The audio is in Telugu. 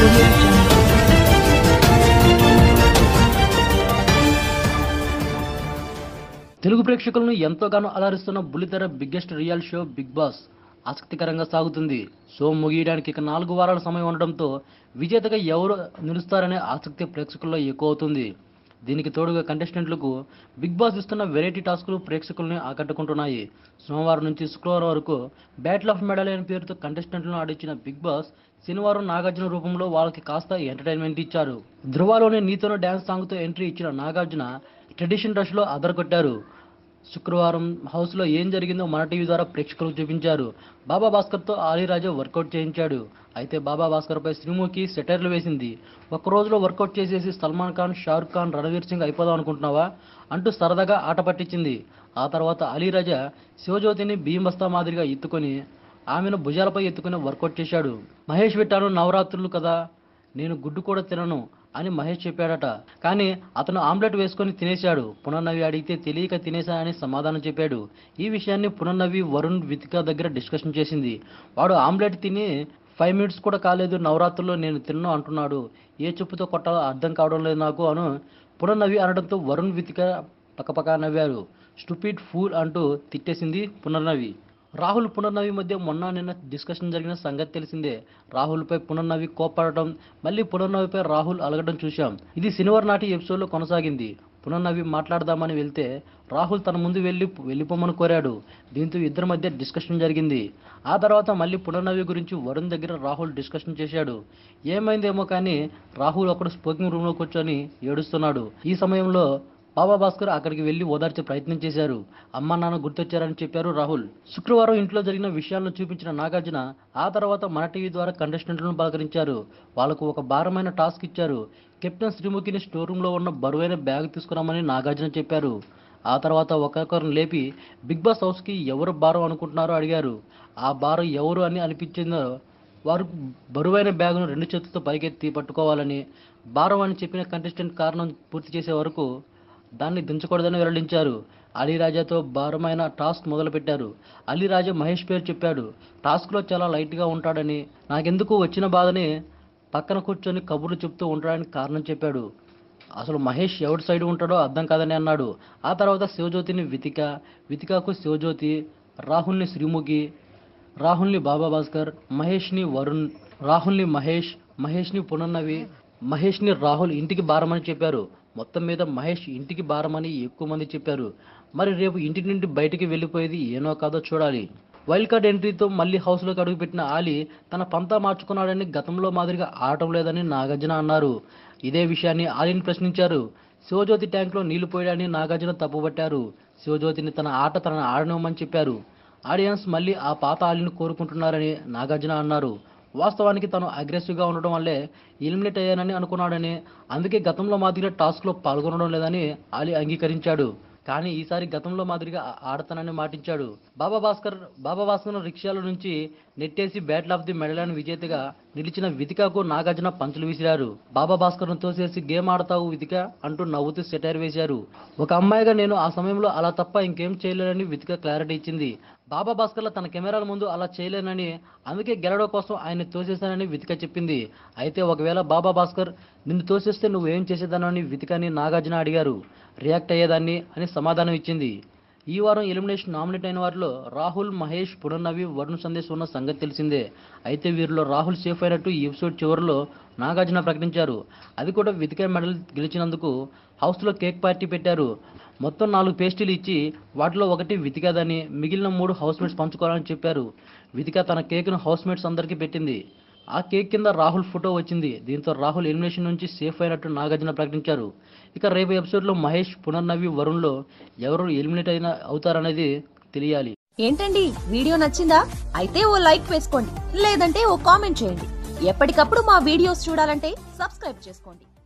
audio jungle. తెలుగు ప్రేక్షకులను ఎంతోగానో అలరిస్తున్న బుల్లితెర biggest real show Bigg Boss ఆసక్తికరంగా సాగుతుంది షో ముగియడానికి ఇక నాలుగు వారాల సమయం ఉండడంతో విజేతగా ఎవరు నిలుస్తారనే ఆసక్తి ప్రేక్షకుల్లో ఎక్కువ అవుతుంది దీనికి తోడుగా కంటెస్టెంట్లకు బిగ్ బాస్ ఇస్తున్న వెరైటీ టాస్కులు ప్రేక్షకుల్ని ఆకట్టుకుంటున్నాయి సోమవారం నుంచి శుక్రవారం వరకు బ్యాటిల్ ఆఫ్ మెడల్ అనే పేరుతో కంటెస్టెంట్లను ఆడించిన బిగ్ బాస్ శనివారం నాగార్జున రూపంలో వాళ్ళకి కాస్త ఎంటర్టైన్మెంట్ ఇచ్చారు ధృవాలోని నీతోన డ్యాన్స్ సాంగ్తో ఎంట్రీ ఇచ్చిన నాగార్జున ట్రెడిషన్ రష్లో అదరగొట్టారు శుక్రవారం హౌస్లో ఏం జరిగిందో మన టీవీ ద్వారా ప్రేక్షకులకు చూపించారు బాబా భాస్కర్తో ఆలీరాజా వర్కౌట్ చేయించాడు అయితే బాబా భాస్కర్పై శ్రీముఖి సెటైర్లు వేసింది ఒక రోజులో వర్కౌట్ చేసేసి సల్మాన్ ఖాన్ షారుఖ్ ఖాన్ రణవీర్ సింగ్ అయిపోదాం అనుకుంటున్నావా అంటూ సరదాగా ఆట పట్టించింది ఆ తర్వాత అలీరాజా శివజ్యోతిని బియ్యం బస్తా మాదిరిగా ఎత్తుకొని ఆమెను భుజాలపై ఎత్తుకుని వర్కౌట్ చేశాడు మహేష్ పెట్టాను నవరాత్రులు కదా నేను గుడ్డు కూడా తినను అని మహేష్ చెప్పాడట కానీ అతను ఆమ్లెట్ వేసుకొని తినేశాడు పునర్నవి అడిగితే తెలియక తినేశానని సమాధానం చెప్పాడు ఈ విషయాన్ని పునర్నవి వరుణ్ వితిక దగ్గర డిస్కషన్ చేసింది వాడు ఆమ్లెట్ తిని ఫైవ్ మినిట్స్ కూడా కాలేదు నవరాత్రుల్లో నేను తిన్ను అంటున్నాడు ఏ చెప్పుతో కొట్టాలో అర్థం కావడం లేదు నాకు అను పునర్నవి అనడంతో వరుణ్ వితిక పక్కపక్క నవ్వారు స్టూపిడ్ ఫూల్ అంటూ తిట్టేసింది పునర్నవి రాహుల్ పునర్నవి మధ్య మొన్న నిన్న డిస్కషన్ జరిగిన సంగతి తెలిసిందే రాహుల్పై పునర్నవి కోప్పడటం మళ్ళీ పునర్నవిపై రాహుల్ అలగడం చూశాం ఇది శనివారం నాటి ఎపిసోడ్లో కొనసాగింది పునర్నవి మాట్లాడదామని వెళ్తే రాహుల్ తన ముందు వెళ్ళి వెళ్ళిపోమని కోరాడు దీంతో ఇద్దరి మధ్య డిస్కషన్ జరిగింది ఆ తర్వాత మళ్ళీ పునర్నవి గురించి వరుణ్ దగ్గర రాహుల్ డిస్కషన్ చేశాడు ఏమైందేమో కానీ రాహుల్ ఒకడు స్పోకింగ్ రూమ్లో కూర్చొని ఏడుస్తున్నాడు ఈ సమయంలో బాబా భాస్కర్ అక్కడికి వెళ్లి ఓదార్చే ప్రయత్నం చేశారు అమ్మ నాన్న గుర్తొచ్చారని చెప్పారు రాహుల్ శుక్రవారం ఇంట్లో జరిగిన విషయాలను చూపించిన నాగార్జున ఆ తర్వాత మన టీవీ ద్వారా కంటెస్టెంట్లను పలకరించారు వాళ్లకు ఒక భారమైన టాస్క్ ఇచ్చారు కెప్టెన్ శ్రీముఖిని స్టోర్ రూమ్లో ఉన్న బరువైన బ్యాగ్ తీసుకురామని నాగార్జున చెప్పారు ఆ తర్వాత ఒక్కొక్కరిని లేపి బిగ్ బాస్ హౌస్కి ఎవరు భారం అనుకుంటున్నారో అడిగారు ఆ భారం ఎవరు అని అనిపించిందో వారు బరువైన బ్యాగును రెండు చేతులతో పైకెత్తి పట్టుకోవాలని భారం అని చెప్పిన కంటెస్టెంట్ కారణం పూర్తి చేసే వరకు దాన్ని దించకూడదని వెల్లడించారు అలీరాజాతో భారమైన టాస్క్ మొదలుపెట్టారు అలీరాజా మహేష్ పేరు చెప్పాడు టాస్క్లో చాలా లైట్గా ఉంటాడని నాకెందుకు వచ్చిన బాధని పక్కన కూర్చొని కబుర్లు చెప్తూ ఉంటాడని కారణం చెప్పాడు అసలు మహేష్ ఎవరి సైడ్ ఉంటాడో అర్థం కాదని అన్నాడు ఆ తర్వాత శివజ్యోతిని వితిక వితికకు శివజ్యోతి రాహుల్ని శ్రీముఖి రాహుల్ని బాబా భాస్కర్ మహేష్ని వరుణ్ రాహుల్ని మహేష్ మహేష్ని పునర్నవి మహేష్ని రాహుల్ ఇంటికి భారమని చెప్పారు మొత్తం మీద మహేష్ ఇంటికి భారమని ఎక్కువ మంది చెప్పారు మరి రేపు ఇంటి నుండి బయటికి వెళ్ళిపోయేది ఏనో కాదో చూడాలి వైల్డ్ కార్డ్ ఎంట్రీతో మళ్ళీ హౌస్లోకి అడుగుపెట్టిన ఆలీ తన పంతా మార్చుకున్నాడని గతంలో మాదిరిగా ఆడటం లేదని నాగార్జున అన్నారు ఇదే విషయాన్ని ఆలీని ప్రశ్నించారు శివజ్యోతి ట్యాంక్లో నీళ్లు పోయడాన్ని నాగార్జున తప్పుపట్టారు శివజ్యోతిని తన ఆట తనను ఆడనివ్వమని చెప్పారు ఆడియన్స్ మళ్ళీ ఆ పాత ఆలిని కోరుకుంటున్నారని నాగార్జున అన్నారు వాస్తవానికి తను అగ్రెసివ్గా ఉండడం వల్లే ఎలిమినేట్ అయ్యానని అనుకున్నాడని అందుకే గతంలో మాదిరిగా టాస్క్లో పాల్గొనడం లేదని ఆలీ అంగీకరించాడు కానీ ఈసారి గతంలో మాదిరిగా ఆ- ఆడతానని మాటించాడు బాబా భాస్కర్ బాబా భాస్కర్ రిక్షాల నుంచి నెట్టేసి బ్యాటిల్ ఆఫ్ ది మెడల్ విజేతగా నిలిచిన వితికకు నాగార్జున పంచులు విసిరారు బాబా భాస్కర్ను తోసేసి గేమ్ ఆడతావు వితిక అంటూ నవ్వుతూ సెటైర్ వేశారు ఒక అమ్మాయిగా నేను ఆ సమయంలో అలా తప్ప ఇంకేం చేయలేనని వితిక క్లారిటీ ఇచ్చింది బాబా భాస్కర్ల తన కెమెరాల ముందు అలా చేయలేనని అందుకే గెలవడం కోసం ఆయన తోసేశానని వితిక చెప్పింది అయితే ఒకవేళ బాబా భాస్కర్ నిన్ను తోసేస్తే నువ్వు ఏం చేసేదానని వితికని నాగార్జున అడిగారు రియాక్ట్ అయ్యేదాన్ని అని సమాధానం ఇచ్చింది ఈ వారం ఎలిమినేషన్ నామినేట్ అయిన వారిలో రాహుల్ మహేష్ పునర్నవి వరుణ్ సందేశ్ ఉన్న సంగతి తెలిసిందే అయితే వీరిలో రాహుల్ సేఫ్ అయినట్టు ఈ ఎపిసోడ్ చివరిలో నాగార్జున ప్రకటించారు అది కూడా వితిక మెడల్ గెలిచినందుకు హౌస్లో కేక్ పార్టీ పెట్టారు మొత్తం నాలుగు పేస్టీలు ఇచ్చి వాటిలో ఒకటి వితికదని మిగిలిన మూడు హౌస్ మేట్స్ పంచుకోవాలని చెప్పారు వితిక తన కేక్ను హౌస్ మేట్స్ అందరికీ పెట్టింది ఆ కేక్ కింద రాహుల్ ఫోటో వచ్చింది దీంతో రాహుల్ ఎలిమినేషన్ నుంచి సేఫ్ అయినట్టు నాగార్జున ప్రకటించారు ఇక రేపు ఎపిసోడ్లో మహేష్ పునర్నవి వరుణ్లో ఎవరు ఎలిమినేట్ అయిన అవుతారనేది తెలియాలి ఏంటండి వీడియో నచ్చిందా అయితే ఓ లైక్ వేసుకోండి లేదంటే ఓ కామెంట్ చేయండి ఎప్పటికప్పుడు మా వీడియోస్ చూడాలంటే సబ్స్క్రైబ్ చేసుకోండి